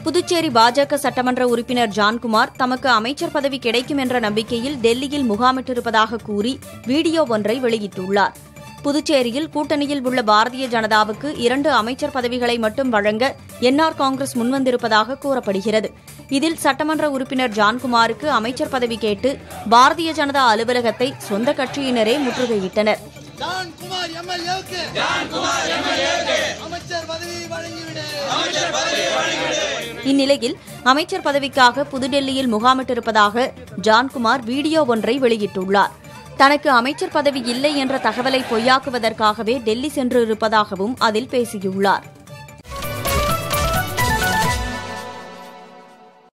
புதுச்சேரி பாஜக சட்டமன்ற உறுப்பினர் ஜான்குமார் தமக்கு அமைச்சர் பதவி கிடைக்கும் என்ற நம்பிக்கையில் டெல்லியில் முகாமிட்டிருப்பதாக கூறி வீடியோ ஒன்றை வெளியிட்டுள்ளார் புதுச்சேரியில் கூட்டணியில் உள்ள பாரதிய ஜனதாவுக்கு இரண்டு அமைச்சர் பதவிகளை மட்டும் வழங்க என்ஆர் காங்கிரஸ் முன்வந்திருப்பதாக கூறப்படுகிறது இதில் சட்டமன்ற உறுப்பினர் ஜான்குமாருக்கு அமைச்சர் பதவி கேட்டு பாரதிய ஜனதா அலுவலகத்தை சொந்த கட்சியினரே முற்றுகையிட்டனர் ஜான்குமார் எம்எல்ஏவுக்கு அமைச்சர் பதவி வழங்கிவிடு இந்நிலையில் அமைச்சர் பதவிக்காக புதுடெல்லியில் முகாமிட்டிருப்பதாக ஜான்குமார் வீடியோ ஒன்றை வெளியிட்டுள்ளார் தனக்கு அமைச்சர் பதவி இல்லை என்ற தகவலை பொய்யாக்குவதற்காகவே டெல்லி சென்றிருப்பதாகவும் அதில் பேசியுள்ளார்